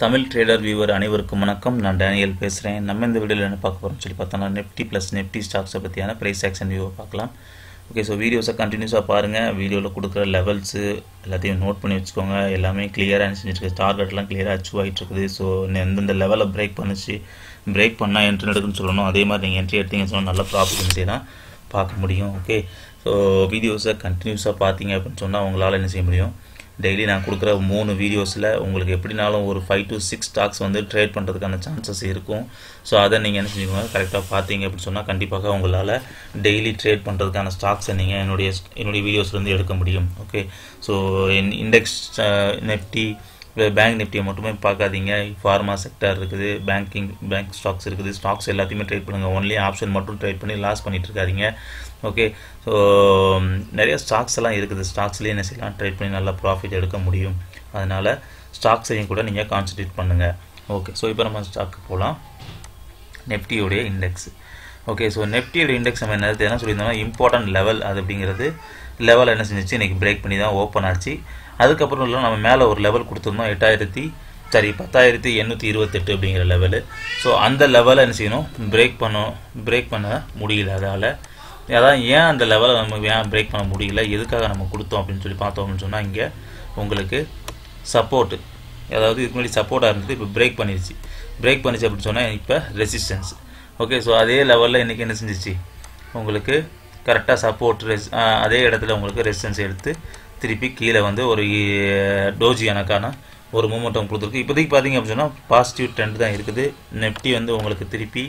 Tamil trader viewer அனைவருக்கும் வணக்கம் நான் டேனியல் பேசுகிறேன் நம்ம இந்த வீடியோவில் என்ன பார்க்க போகிறோம்னு சொல்லி பார்த்தோம்னா நெஃப்டி ப்ளஸ் நெஃப்டி ஸ்டாக்ஸை பற்றியான ப்ரைஸ் ஆக்ஷன் வியூவை பார்க்கலாம் ஓகே ஸோ வீடியோஸை கண்டினியூஸாக பாருங்கள் வீடியோவில் கொடுக்குற லெவல்ஸு எல்லாத்தையும் நோட் பண்ணி வச்சுக்கோங்க எல்லாமே கிளியராக செஞ்சுருக்கு டார்கெட்லாம் கிளியராக அச்சீவ் ஆகிட்டு இருக்குது ஸோ எந்தெந்த லெவலை பிரேக் பண்ணுச்சு பிரேக் பண்ணால் என்ட்ரி எடுக்குன்னு சொல்லணும் அதே மாதிரி நீங்கள் என்ட்ரி எடுத்தீங்கன்னு சொன்னால் நல்ல ப்ராஃபிட் செய்யலாம் பார்க்க முடியும் ஓகே ஸோ வீடியோஸை கண்டினியூஸாக பார்த்தீங்க அப்படின்னு சொன்னால் உங்களால் என்ன செய்ய முடியும் டெய்லி நான் கொடுக்குற மூணு வீடியோஸில் உங்களுக்கு எப்படினாலும் ஒரு ஃபைவ் டு சிக்ஸ் ஸ்டாக்ஸ் வந்து ட்ரேட் பண்ணுறதுக்கான சான்சஸ் இருக்கும் ஸோ அதை நீங்கள் என்ன செஞ்சுக்கோங்க கரெக்டாக பார்த்தீங்க அப்படின்னு சொன்னால் கண்டிப்பாக உங்களால் டெய்லி ட்ரேட் பண்ணுறதுக்கான ஸ்டாக்ஸை நீங்கள் என்னுடைய என்னுடைய வீடியோஸ்லேருந்து எடுக்க முடியும் okay so index nifty bank நிஃப்டியை மட்டுமே பார்க்காதீங்க ஃபார்மா செக்டர் இருக்குது பேங்கிங் பேங்க் ஸ்டாக்ஸ் இருக்குது ஸ்டாக்ஸ் எல்லாத்தையுமே ட்ரேட் பண்ணுங்கள் ஒன்லி ஆப்ஷன் மட்டும் ட்ரேட் பண்ணி லாஸ் பண்ணிட்டு இருக்காதீங்க ஓகே ஸோ நிறைய ஸ்டாக்ஸ் எல்லாம் இருக்குது ஸ்டாக்ஸ்லேயே என்ன செய்யலாம் ட்ரேட் பண்ணி நல்லா ப்ராஃபிட் எடுக்க முடியும் அதனால் ஸ்டாக்ஸையும் கூட நீங்கள் கான்சன்ட்ரேட் பண்ணுங்கள் ஓகே ஸோ இப்போ நம்ம ஸ்டாக்கு போகலாம் நெஃப்டியோடைய இண்டெக்ஸ் ஓகே ஸோ நெஃப்டியோட இண்டெக்ஸ் நம்ம என்ன என்ன சொல்லியிருந்தோம்னா இம்பார்ட்டன்ட் லெவல் அது அப்படிங்கிறது லெவல் என்ன செஞ்சிச்சு இன்றைக்கி பிரேக் பண்ணி தான் ஓப்பன் ஆச்சு அதுக்கப்புறம் இல்லை நம்ம மேலே ஒரு லெவல் கொடுத்துருந்தோம் எட்டாயிரத்தி சரி பத்தாயிரத்தி எண்ணூற்றி இருபத்தெட்டு அப்படிங்கிற லெவலு ஸோ அந்த லெவலை என்ன செய்யணும் பிரேக் பண்ணணும் பிரேக் பண்ண முடியல அதால் அதான் ஏன் அந்த லெவலை நம்ம ஏன் பிரேக் பண்ண முடியல எதுக்காக நம்ம கொடுத்தோம் அப்படின்னு சொல்லி பார்த்தோம் அப்படின்னு சொன்னால் இங்கே உங்களுக்கு சப்போர்ட்டு அதாவது இதுக்கு முன்னாடி சப்போர்ட்டாக இருந்தது இப்போ பிரேக் பண்ணிடுச்சு பிரேக் பண்ணிச்சு அப்படின்னு சொன்னால் இப்போ ரெசிஸ்டன்ஸ் ஓகே ஸோ அதே லெவலில் இன்றைக்கி என்ன செஞ்சிச்சு உங்களுக்கு கரெக்டாக சப்போர்ட் ரெஸ் அதே இடத்துல உங்களுக்கு ரெசிஸ்டன்ஸ் எடுத்து திருப்பி கீழே வந்து ஒரு டோஜி எனக்கான ஒரு மூமெண்டம் கொடுத்துருக்கு இப்போதைக்கு பார்த்தீங்க அப்படின்னு சொன்னால் பாசிட்டிவ் ட்ரெண்ட் தான் இருக்குது நெஃப்டி வந்து உங்களுக்கு திருப்பி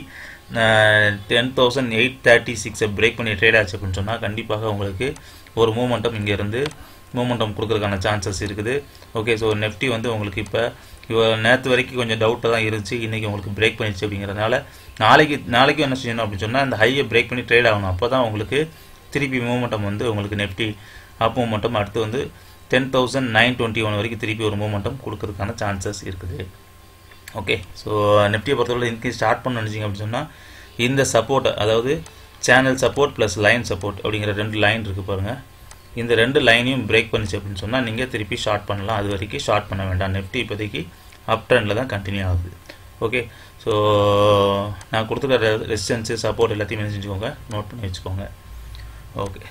டென் தௌசண்ட் எயிட் தேர்ட்டி சிக்ஸை பிரேக் பண்ணி ட்ரேட் ஆச்சு அப்படின்னு சொன்னால் கண்டிப்பாக உங்களுக்கு ஒரு மூமெண்டம் இங்கேருந்து மூமெண்டம் கொடுக்குறதுக்கான சான்சஸ் இருக்குது ஓகே ஸோ நெஃப்டி வந்து உங்களுக்கு இப்போ இவ நேற்று வரைக்கும் கொஞ்சம் டவுட்டாக தான் இருந்துச்சு இன்றைக்கி உங்களுக்கு பிரேக் பண்ணிடுச்சு அப்படிங்கிறதுனால நாளைக்கு நாளைக்கும் என்ன செய்யணும் அப்படின்னு சொன்னால் அந்த ஹையை பிரேக் பண்ணி ட்ரேட் ஆகணும் அப்போ தான் உங்களுக்கு திருப்பி மூமெண்டம் வந்து உங்களுக்கு நெஃப்டி அப் மூமெண்டம் அடுத்து வந்து ten thousand nine twenty one வரைக்கும் திருப்பி ஒரு மூமெண்டம் கொடுக்கறதுக்கான சான்சஸ் இருக்குது ஓகே ஸோ நெஃப்டியை பொறுத்தவரை இன்க்ரீஸ் ஸ்டார்ட் பண்ண நினச்சிங்க அப்படின்னு சொன்னால் இந்த சப்போர்ட் அதாவது channel support plus line support அப்படிங்கிற ரெண்டு லைன் இருக்குது பாருங்கள் இந்த ரெண்டு லைனையும் பிரேக் பண்ணிச்சு அப்படின்னு சொன்னால் நீங்கள் திருப்பி ஷார்ட் பண்ணலாம் அது வரைக்கும் ஷார்ட் பண்ண வேண்டாம் நெஃப்டி இப்போதைக்கு அப் ட்ரெண்டில் தான் கண்டினியூ ஆகுது ஓகே ஸோ நான் கொடுத்துருக்க ரெசிஸ்டன்ஸு சப்போர்ட் எல்லாத்தையும் என்ன செஞ்சுக்கோங்க நோட் பண்ணி வச்சுக்கோங்க ஓகே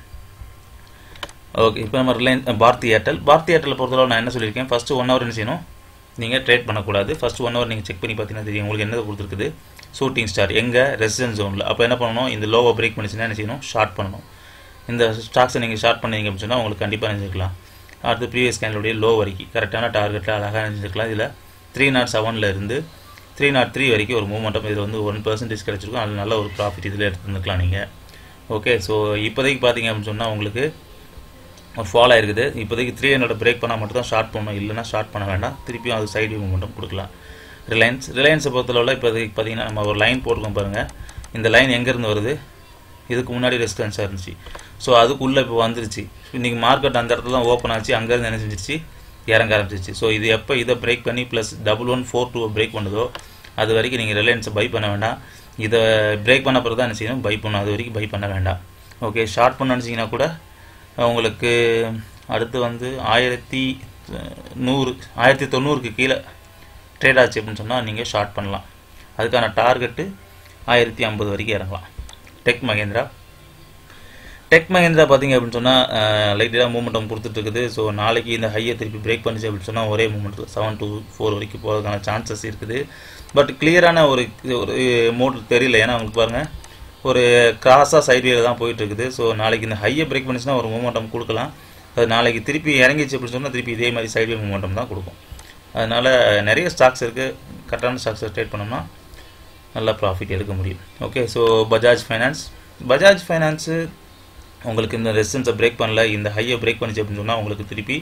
ஓகே இப்போ நம்ம ரிலையன்ஸ் பாரதி ஏர்டெல் பாரதி ஏர்டெல் பொறுத்தளவு நான் என்ன சொல்லியிருக்கேன் ஃபஸ்ட்டு ஒன் ஹவர் என்ன செய்யணும் நீங்கள் ட்ரேட் பண்ணக்கூடாது ஃபஸ்ட்டு ஒன் ஹவர் நீங்கள் செக் பண்ணி பார்த்தீங்கன்னா தெரியும் உங்களுக்கு என்ன கொடுத்துருக்குது ஷூட்டிங் ஸ்டார் எங்கே ரெசிடென்ட் ஜோனில் அப்போ என்ன பண்ணணும் இந்த லோவை பிரேக் பண்ணிச்சுன்னா என்ன செய்யணும் ஷார்ட் பண்ணணும் இந்த ஸ்டாக்ஸை நீங்கள் ஷார்ட் பண்ணீங்க அப்படின்னு சொன்னால் உங்களுக்கு கண்டிப்பாக நினைச்சிருக்கலாம் அடுத்து ப்ரீவியஸ் கேண்டலுடைய லோ வரைக்கும் கரெக்டான டார்கெட்டில் அழகாக நினைச்சிருக்கலாம் இதில் த்ரீ நாட் செவனில் இருந்து த்ரீ நாட் த்ரீ வரைக்கும் ஒரு மூமெண்டம் இதில் வந்து ஒன் பர்சன்டேஜ் கிடச்சிருக்கும் அது நல்ல ஒரு ப்ராஃபிட் இதில் எடுத்துருந்துக்கலாம் நீங்கள் ஓகே ஸோ இப்போதைக்கு பார்த்தீங்க அப்படின்னு சொன்னால் உங்களுக்கு ஒரு ஃபால் ஆயிருக்குது இப்போதைக்கு த்ரீ ஹண்ட்ரட் பிரேக் பண்ணால் மட்டும் தான் ஷார்ட் பண்ணணும் இல்லைனா ஷார்ட் பண்ண வேண்டாம் திருப்பியும் அது சைடு மூமெண்டம் கொடுக்கலாம் ரிலையன்ஸ் ரிலையன்ஸை பொறுத்தளவில் இப்போதைக்கு பார்த்தீங்கன்னா நம்ம ஒரு லைன் போட்டிருக்கோம் பாருங்கள் இந்த லைன் எங்கேருந்து வருது இதுக்கு முன்னாடி ரெசிஸ்டன்ஸாக இருந்துச்சு ஸோ அதுக்குள்ளே இப்போ வந்துருச்சு இன்றைக்கி மார்க்கெட் அந்த இடத்துல தான் ஓப்பன் ஆச்சு அங்கேருந்து என்ன செஞ்சிருச்சு இறங்க ஆரம்பிச்சிச்சு ஸோ இது எப்போ இதை பிரேக் பண்ணி plus double one four two break பண்ணுதோ அது வரைக்கும் நீங்கள் ரிலையன்ஸை பை பண்ண வேண்டாம் இதை பிரேக் பண்ண பிறகு தான் என்ன செய்யணும் பை பண்ணணும் அது வரைக்கும் பை பண்ண வேண்டாம் ஓகே ஷார்ட் பண்ண நினச்சிங்கன்னா கூட உங்களுக்கு அடுத்து வந்து ஆயிரத்தி நூறு ஆயிரத்தி தொண்ணூறுக்கு கீழே ட்ரேட் ஆச்சு அப்படின்னு சொன்னால் நீங்கள் ஷார்ட் பண்ணலாம் அதுக்கான டார்கெட்டு ஆயிரத்தி ஐம்பது வரைக்கும் இறங்கலாம் டெக் மகேந்திரா டெக் மகேந்திரா பார்த்தீங்க அப்படின்னு சொன்னால் லைட்டாக மூமெண்டம் கொடுத்துட்ருக்குது ஸோ நாளைக்கு இந்த ஹையை திருப்பி பிரேக் பண்ணிச்சு அப்படின்னு சொன்னால் ஒரே மூமெண்ட்டில் செவன் டூ ஃபோர் வரைக்கும் போகிறதுக்கான சான்சஸ் இருக்குது பட் கிளியரான ஒரு ஒரு மோட் தெரியல ஏன்னா உங்களுக்கு பாருங்கள் ஒரு கிராஸாக சைட்வேல தான் போயிட்டுருக்குது ஸோ நாளைக்கு இந்த ஹையை பிரேக் பண்ணிச்சுன்னா ஒரு மூமெண்டம் கொடுக்கலாம் அது நாளைக்கு திருப்பி இறங்கிச்சு அப்படின்னு சொன்னால் திருப்பி இதே மாதிரி சைட்வே மூமெண்டம் தான் கொடுக்கும் அதனால் நிறைய ஸ்டாக்ஸ் இருக்குது கரெக்டான ஸ்டாக்ஸை ட்ரேட் பண்ணோம்னா நல்லா ப்ராஃபிட் எடுக்க முடியும் okay so Bajaj finance Bajaj finance உங்களுக்கு இந்த ரெசிஸ்டன்ஸை பிரேக் பண்ணல இந்த ஹையை பிரேக் பண்ணிச்சு அப்படின்னு சொன்னால் உங்களுக்கு திருப்பி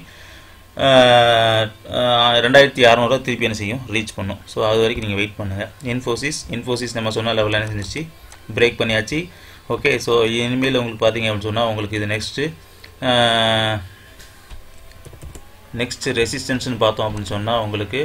ரெண்டாயிரத்தி அறநூறுவா திருப்பி என்ன செய்யும் ரீச் பண்ணும் ஸோ அது வரைக்கும் நீங்கள் வெயிட் பண்ணுங்கள் இன்ஃபோசிஸ் இன்ஃபோசிஸ் நம்ம சொன்ன லெவலில் என்ன செஞ்சிச்சு பிரேக் பண்ணியாச்சு ஓகே ஸோ இனிமேல் உங்களுக்கு பார்த்தீங்க அப்படின்னு சொன்னால் உங்களுக்கு இது நெக்ஸ்ட்டு நெக்ஸ்ட் ரெசிஸ்டன்ஸ்னு பார்த்தோம் அப்படின்னு சொன்னால் உங்களுக்கு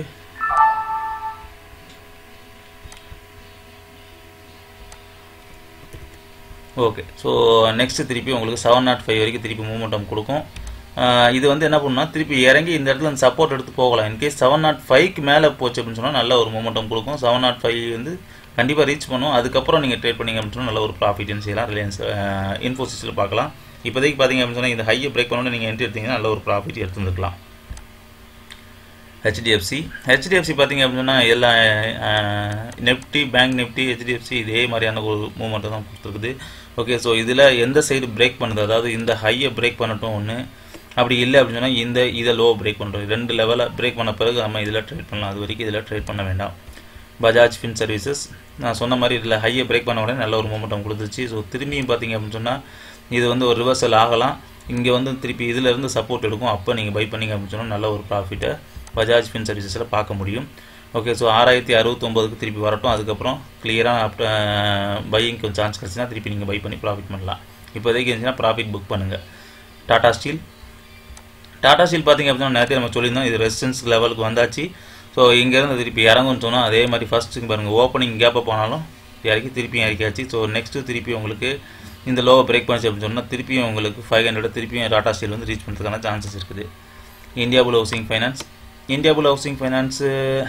ஓகே ஸோ நெக்ஸ்ட்டு திருப்பி உங்களுக்கு செவன் நாட் ஃபைவ் வரைக்கும் திருப்பி மூமெண்டம் கொடுக்கும் ஆஹ் இது வந்து என்ன பண்ணுன்னா திருப்பி இறங்கி இந்த இடத்துல இந்த சப்போர்ட் எடுத்து போகலாம் இன்கேஸ் செவன் நாட் ஃபைவ்க்கு மேலே போச்சு அப்படின்னு சொன்னால் நல்ல ஒரு மூமெண்டம் கொடுக்கும் செவன் நாட் ஃபைவ் வந்து கண்டிப்பாக ரீச் பண்ணும் அதுக்கப்புறம் நீங்கள் ட்ரேட் பண்ணீங்க அப்படின்னு சொன்னால் நல்ல ஒரு ப்ராஃபிட்னு செய்யலாம் ரிலையன்ஸ் இன்ஃபோசிஸில் பார்க்கலாம் இப்போதைக்கு பார்த்தீங்க அப்படின்னு சொன்னால் இந்த ஹையை பிரேக் பண்ணணும்னு நீங்கள் என்ட்ரி எடுத்தீங்கன்னா நல்ல ஒரு ப்ராஃபிட் எடுத்துருக்கலாம் ஹெச்டிஎஃப்சி ஹெச்டிஎஃப்சி பார்த்தீங்க அப்படின்னா எல்லா நெஃப்டி பேங்க் நிஃப்டி ஹெச்டிஎஃப்சி இதே மாதிரியான ஒரு மூமெண்ட்டை தான் கொடுத்துருக்குது ஓகே ஸோ இதில் எந்த சைடு பிரேக் பண்ணுது அதாவது இந்த ஹையை பிரேக் பண்ணட்டும் ஒன்று அப்படி இல்லை அப்படின்னு சொன்னால் இந்த இதை லோ பிரேக் பண்ணுறோம் ரெண்டு லெவலில் பிரேக் பண்ண பிறகு நம்ம இதில் ட்ரேட் பண்ணலாம் அது வரைக்கும் இதில் ட்ரேட் பண்ண வேண்டாம் பஜாஜ் ஃபின் சர்வீசஸ் நான் சொன்ன மாதிரி இதில் ஹையை பிரேக் பண்ண உடனே நல்ல ஒரு மூமெண்டம் கொடுத்துச்சு ஸோ திரும்பியும் பார்த்தீங்க அப்படின்னு சொன்னால் இது வந்து ஒரு ரிவர்சல் ஆகலாம் இங்கே வந்து திருப்பி இதிலேருந்து சப்போர்ட் எடுக்கும் அப்போ நீங்கள் பை பண்ணீங்க அப்படின்னு சொன்னால் நல்ல ஒரு ப்ராஃபிட்டை பஜாஜ் ஃபின் சர்வீசஸில் பார்க்க முடியும் ஓகே ஸோ ஆறாயிரத்தி அறுபத்தொம்போதுக்கு திருப்பி வரட்டும் அதுக்கப்புறம் கிளியராக அப் பையிங்க்கு சான்ஸ் கிடச்சுன்னா திருப்பி நீங்கள் பை பண்ணி ப்ராஃபிட் பண்ணலாம் இப்போதைக்கு இருந்துச்சுன்னா ப்ராஃபிட் புக் பண்ணுங்கள் டாடா ஸ்டீல் டாடா ஸ்டீல் பார்த்தீங்க அப்படின்னா நேரத்தை நம்ம சொல்லியிருந்தோம் இது ரெசிஸ்டன்ஸ் லெவலுக்கு வந்தாச்சு ஸோ இங்கேருந்து திருப்பி இறங்கும்னு சொன்னால் அதே மாதிரி ஃபஸ்ட்டு பாருங்கள் ஓப்பனிங் கேப்பை போனாலும் இறக்கி திருப்பியும் இறக்கியாச்சு ஸோ நெக்ஸ்ட்டு திருப்பி உங்களுக்கு இந்த லோவை பிரேக் பண்ணிச்சு அப்படின்னு சொன்னால் திருப்பியும் உங்களுக்கு ஃபைவ் ஹண்ட்ரட் திருப்பியும் டாடா ஸ்டீல் வந்து ரீச் பண்ணுறதுக்கான சான்சஸ் இருக்குது India bull housing finance India bull housing finance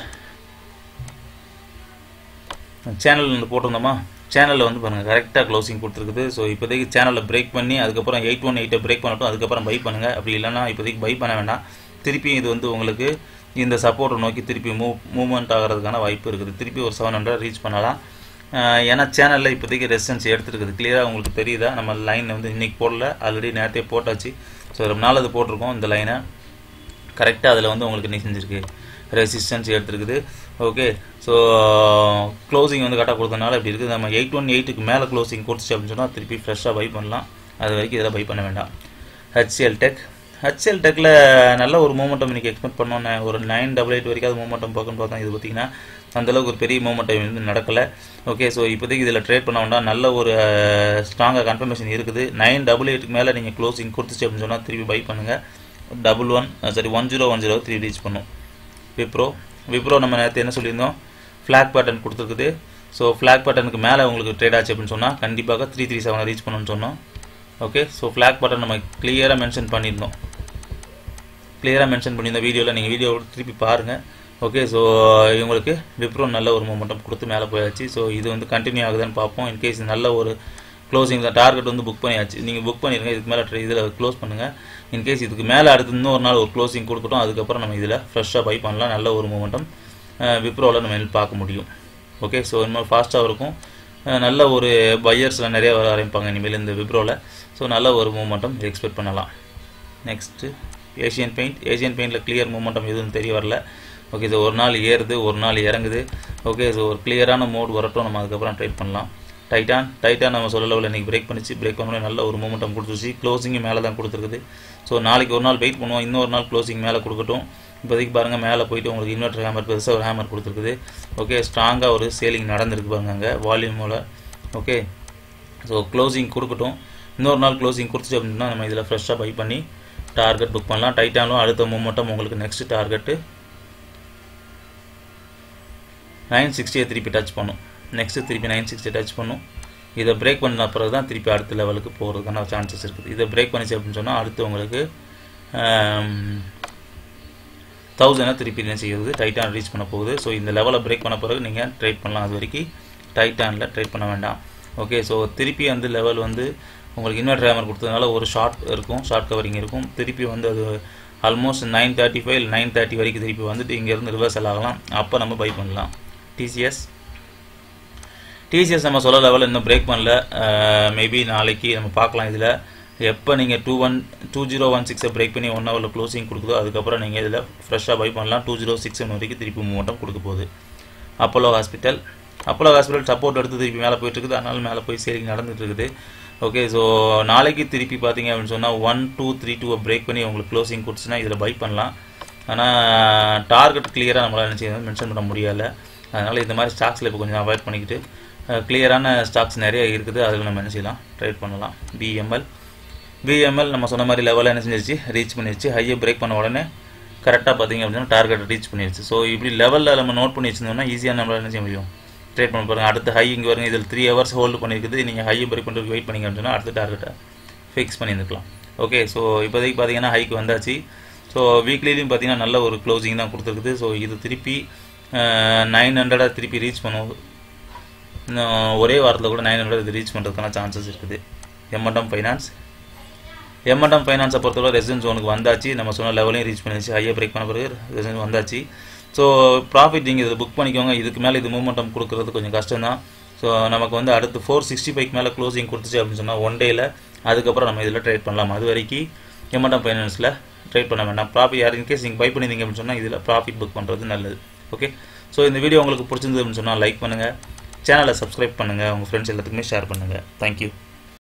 channel வந்து போட்டிருந்தோமா சேனலில் வந்து பாருங்கள் கரெக்டாக க்ளோசிங் கொடுத்துருக்குது ஸோ இப்போதைக்கு சேனலில் பிரேக் பண்ணி அதுக்கப்புறம் எயிட் ஒன் எயிட்டை பிரேக் பண்ணட்டும் அதுக்கப்புறம் பை பண்ணுங்கள் அப்படி இல்லைன்னா இப்போதைக்கு பை பண்ண வேண்டாம் திருப்பியும் இது வந்து உங்களுக்கு இந்த சப்போர்ட்டை நோக்கி திருப்பி மூவ் மூவ்மெண்ட் ஆகிறதுக்கான வாய்ப்பு இருக்குது திருப்பி ஒரு செவன் ஹண்ட்ரட் ரீச் பண்ணலாம் ஏன்னா சேனலில் இப்போதைக்கு ரெசிஸ்டன்ஸ் எடுத்துருக்குது கிளியராக உங்களுக்கு தெரியுதா நம்ம லைன் வந்து இன்றைக்கி போடல ஆல்ரெடி நேரத்தே போட்டாச்சு ஸோ ரொம்ப நாள் அது போட்டிருக்கோம் இந்த லைனை கரெக்டாக அதில் வந்து உங்களுக்கு என்ன செஞ்சுருக்கு ரெசிஸ்டன்ஸ் எடுத்துருக்குது ஓகே ஸோ க்ளோசிங் வந்து கரெக்டாக கொடுத்தனால இப்படி இருக்குது நம்ம எயிட் ஒன் எயிட்டுக்கு மேலே க்ளோசிங் கொடுத்துச்சு அப்படின்னு சொன்னால் திருப்பி ஃப்ரெஷ்ஷாக பை பண்ணலாம் அது வரைக்கும் இதில் பை பண்ண வேண்டாம் ஹெச்சிஎல் டெக் ஹெச்எல் டெக்கில் நல்ல ஒரு மூமெண்டம் இன்றைக்கி எக்ஸ்பெக்ட் பண்ணோன்னே ஒரு நைன் டபுள் எயிட் வரைக்கும் அது மூமெண்டம் பார்க்கணும்னு பார்த்தா இது பார்த்திங்கன்னா அந்தளவுக்கு ஒரு பெரிய மூமெண்டம் வந்து நடக்கலை ஓகே ஸோ இப்போதைக்கு இதில் ட்ரேட் பண்ண வேண்டாம் நல்ல ஒரு ஸ்ட்ராங்காக கன்ஃபர்மேஷன் இருக்குது நைன் டபுள் எயிட்டுக்கு மேலே நீங்கள் க்ளோசிங் கொடுத்துச்சு அப்படின்னு சொன்னால் திருப்பி பை பண்ணுங்கள் double one sorry one zero one zero three reach பண்ணும் விப்ரோ விப்ரோ நம்ம நேரத்தை என்ன சொல்லியிருந்தோம் ஃப்ளாக் பேட்டர்ன் கொடுத்துருக்குது ஸோ ஃப்ளாக் பேட்டர்னுக்கு மேலே உங்களுக்கு ட்ரேட் ஆச்சு அப்படின்னு சொன்னால் கண்டிப்பாக த்ரீ த்ரீ செவன் ரீச் பண்ணணும்னு சொன்னோம் ஓகே ஸோ ஃப்ளாக் பேட்டர்ன் நம்ம கிளியராக மென்ஷன் பண்ணியிருந்தோம் கிளியராக மென்ஷன் பண்ணியிருந்த வீடியோவில் நீங்கள் வீடியோ திருப்பி பாருங்கள் ஓகே ஸோ இவங்களுக்கு விப்ரோ நல்ல ஒரு மூமெண்டம் கொடுத்து மேலே போயாச்சு ஸோ இது வந்து கண்டினியூ ஆகுதுன்னு பார்ப்போம் இன்கேஸ் நல்ல ஒரு க்ளோசிங் தான் டார்கெட் வந்து புக் பண்ணியாச்சு நீங்கள் புக் பண்ணிடுங்க இதுக்கு மேலே இதில் க்ளோஸ் பண்ணுங்கள் இன்கேஸ் இதுக்கு மேலே அடுத்து இன்னொரு நாள் ஒரு க்ளோசிங் கொடுக்கட்டும் அதுக்கப்புறம் நம்ம இதில் ஃப்ரெஷ்ஷாக பை பண்ணலாம் நல்ல ஒரு மூமெண்டம் விப்ரோவில் நம்ம பார்க்க முடியும் ஓகே ஸோ இன்னும் ஃபாஸ்ட்டாக இருக்கும் நல்ல ஒரு பையர்ஸில் நிறைய வர ஆரம்பிப்பாங்க இனிமேல் இந்த விப்ரோவில் ஸோ நல்ல ஒரு மூமெண்டம் எக்ஸ்பெக்ட் பண்ணலாம் நெக்ஸ்ட்டு ஏஷியன் பெயிண்ட் ஏஷியன் பெயிண்டில் கிளியர் மூமெண்டம் எதுவும் தெரிய வரல ஓகே ஸோ ஒரு நாள் ஏறுது ஒரு நாள் இறங்குது ஓகே ஸோ ஒரு கிளியரான மோட் வரட்டும் நம்ம அதுக்கப்புறம் ட்ரேட் பண்ணலாம் டைட்டான் டைட்டான் நம்ம சொல்ல லெவலில் இன்றைக்கி பிரேக் பண்ணிச்சு பிரேக் பண்ணோட நல்ல ஒரு மூமெண்டம் கொடுத்துருச்சு க்ளோசிங்கும் மேலே தான் கொடுத்துருக்குது ஸோ நாளைக்கு ஒரு நாள் வெயிட் பண்ணுவோம் இன்னொரு நாள் க்ளோசிங் மேலே கொடுக்கட்டும் இப்போதைக்கு பாருங்கள் மேலே போயிட்டு உங்களுக்கு இன்வெர்டர் ஹேமர் பெருசாக ஒரு ஹேமர் கொடுத்துருக்குது ஓகே ஸ்ட்ராங்காக ஒரு சேலிங் நடந்திருக்கு பாருங்க அங்கே வால்யூமோட ஓகே ஸோ க்ளோசிங் கொடுக்கட்டும் இன்னொரு நாள் க்ளோசிங் கொடுத்துச்சு அப்படின்னா நம்ம இதில் ஃப்ரெஷ்ஷாக பை பண்ணி டார்கெட் புக் பண்ணலாம் டைட்டானும் அடுத்த மூமெண்ட்டும் உங்களுக்கு நெக்ஸ்ட் டார்கெட்டு நைன் சிக்ஸ்டியை திருப்பி டச் பண்ணும் நெக்ஸ்ட்டு திருப்பி நைன் சிக்ஸ்டி டச் பண்ணும் இதை பிரேக் பண்ண பிறகு தான் திருப்பி அடுத்த லெவலுக்கு போகிறதுக்கான சான்சஸ் இருக்குது இதை பிரேக் பண்ணிச்சு அப்படின்னு சொன்னால் அடுத்து உங்களுக்கு தௌசண்டை திருப்பி என்ன செய்யுது டைட்டான் ரீச் பண்ண போகுது ஸோ இந்த லெவலை பிரேக் பண்ண பிறகு நீங்கள் ட்ரேட் பண்ணலாம் அது வரைக்கும் டைட்டானில் ட்ரேட் பண்ண வேண்டாம் ஓகே ஸோ திருப்பி அந்த லெவல் வந்து உங்களுக்கு இன்வெர்டர் ஹேமர் கொடுத்ததுனால ஒரு ஷார்ட் இருக்கும் ஷார்ட் கவரிங் இருக்கும் திருப்பி வந்து அது almost nine thirty five nine thirty வரைக்கும் திருப்பி வந்துட்டு இங்கேருந்து ரிவர்சல் ஆகலாம் அப்போ நம்ம பை பண்ணலாம் டிசிஎஸ் டிசிஎஸ் நம்ம சொல்ல லெவலில் இன்னும் பிரேக் பண்ணல மேபி நாளைக்கு நம்ம பார்க்கலாம் இதில் எப்போ நீங்கள் two one two zero one சிக்ஸை பிரேக் பண்ணி ஒன் ஹவரில் க்ளோசிங் கொடுக்குதோ அதுக்கப்புறம் நீங்கள் இதில் ஃப்ரெஷ்ஷாக பை பண்ணலாம் டூ ஜீரோ சிக்ஸ் வரைக்கும் திருப்பி மூமெண்டம் கொடுக்க போகுது Apollo hospital Apollo hospital support எடுத்து திருப்பி மேலே போயிட்டுருக்குது அதனால மேலே போய் சேலிங் நடந்துட்டு இருக்குது ஓகே ஸோ நாளைக்கு திருப்பி பார்த்தீங்க அப்படின்னு சொன்னால் ஒன் டூ த்ரீ டூவை பிரேக் பண்ணி உங்களுக்கு க்ளோசிங் கொடுத்துச்சுன்னா இதில் பை பண்ணலாம் ஆனால் டார்கெட் கிளியராக நம்மளால் என்ன செய்ய மென்ஷன் பண்ண முடியலை அதனால் இந்த மாதிரி ஸ்டாக்ஸில் இப்போ கொஞ்சம் அவாய்ட் பண்ணிக்கிட்டு கிளியரான ஸ்டாக்ஸ் நிறைய இருக்குது அதில் நம்ம என்ன செய்யலாம் ட்ரேட் பண்ணலாம் பிஎம்எல் பிஎம்எல் நம்ம சொன்ன மாதிரி லெவலில் என்ன செஞ்சிருச்சு ரீச் பண்ணிருச்சு ஹையை பிரேக் பண்ண உடனே கரெக்டாக பார்த்தீங்க அப்படின்னா டார்கெட் ரீச் பண்ணிருச்சு ஸோ இப்படி லெவலில் நம்ம நோட் பண்ணி வச்சிருந்தோம்னா ஈஸியாக நம்மளால் என்ன செய்ய முடியும் ட்ரேட் பண்ண பாருங்கள் அடுத்த ஹை இங்கே வருங்க இதில் த்ரீ ஹவர்ஸ் ஹோல்டு பண்ணியிருக்குது நீங்கள் ஹையை பிரேக் பண்ணுறதுக்கு வெயிட் பண்ணிங்க அப்படின்னா அடுத்த டார்கெட்டை ஃபிக்ஸ் பண்ணியிருந்துக்கலாம் ஓகே ஸோ இப்போதைக்கு பார்த்தீங்கன்னா ஹைக் வந்தாச்சு ஸோ வீக்லிலையும் பார்த்தீங்கன்னா நல்ல ஒரு க்ளோசிங் தான் கொடுத்துருக்குது ஸோ இது திருப்பி நைன் ஹண்ட்ரடாக திருப்பி ரீச் பண்ணும் இன்னும் ஒரே வாரத்தில் கூட நைன் ஹண்ட்ரட் இது ரீச் பண்ணுறதுக்கான சான்சஸ் இருக்குது எம்என்டம் ஃபைனான்ஸ் எம்என்டம் ஃபைனான்ஸை பொறுத்தவரை ரெசிடென்ஸ் ஜோனுக்கு வந்தாச்சு நம்ம சொன்ன லெவலையும் ரீச் பண்ணிச்சு ஹையை பிரேக் பண்ண பிறகு ரெசிடென்ஸ் வந்தாச்சு ஸோ ப்ராஃபிட் நீங்கள் இதை புக் பண்ணிக்கோங்க இதுக்கு மேலே இது மூமெண்டம் கொடுக்குறது கொஞ்சம் கஷ்டம் தான் ஸோ நமக்கு வந்து அடுத்து ஃபோர் சிக்ஸ்டி ஃபைவ் மேலே க்ளோசிங் கொடுத்துச்சு அப்படின்னு சொன்னால் ஒன் டேயில் அதுக்கப்புறம் நம்ம இதில் ட்ரேட் பண்ணலாம் அது வரைக்கும் எம்என்டம் ஃபைனான்ஸில் ட்ரேட் பண்ண வேண்டாம் ப்ராஃபிட் யார் இன்கேஸ் நீங்கள் பை பண்ணியிருந்தீங்க அப்படின்னு சொன்னால் இதில் ப்ராஃபிட் புக் பண்ணுறது நல்லது ஓகே ஸோ இந்த வீடியோ உங்களுக்கு பிடிச்சிருந்தது அப்படின்னு சொன்னால் லைக் பண்ணுங்கள் சேனலை சப்ஸ்கிரைப் பண்ணுங்கள் உங்கள் ஃப்ரெண்ட்ஸ் எல்லாத்துக்குமே ஷேர் பண்ணுங்கள் தேங்க்யூ